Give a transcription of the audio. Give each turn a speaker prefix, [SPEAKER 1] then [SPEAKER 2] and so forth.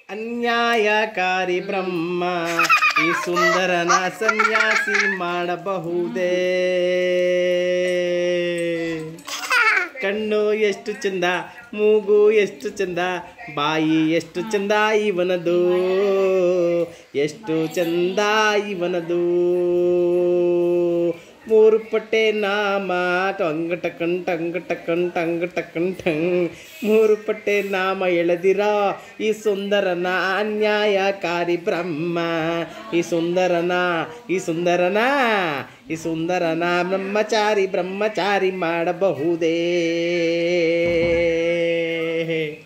[SPEAKER 1] ಅನ್ಯಾಯಕಾರಿ ಬ್ರಹ್ಮ ಈ ಸುಂದರನ ಸನ್ಯಾಸಿ ಮಾಡಬಹುದೇ ಕಣ್ಣು ಎಷ್ಟು ಚಂದ ಮೂಗು ಎಷ್ಟು ಚಂದ ಬಾಯಿ ಎಷ್ಟು ಚಂದ ಇವನದು ಎಷ್ಟು ಚಂದ ಇವನದು ಮೂರು ಪಟ್ಟೆ ನಾಮ ಟಂಗ ಟಕನ್ ಟಂಗ ಟಕನ್ ಟಂಗ ಟಕನ್ ಟಂಗ್ ಮೂರು ಪಟ್ಟೆ ನಾಮ ಎಳೆದಿರ ಈ ಸುಂದರನ ಅನ್ಯಾಯಕಾರಿ ಬ್ರಹ್ಮ ಈ ಸುಂದರನ ಈ ಸುಂದರನ ಈ ಸುಂದರನ ಬ್ರಹ್ಮಚಾರಿ ಬ್ರಹ್ಮಚಾರಿ ಮಾಡಬಹುದೇ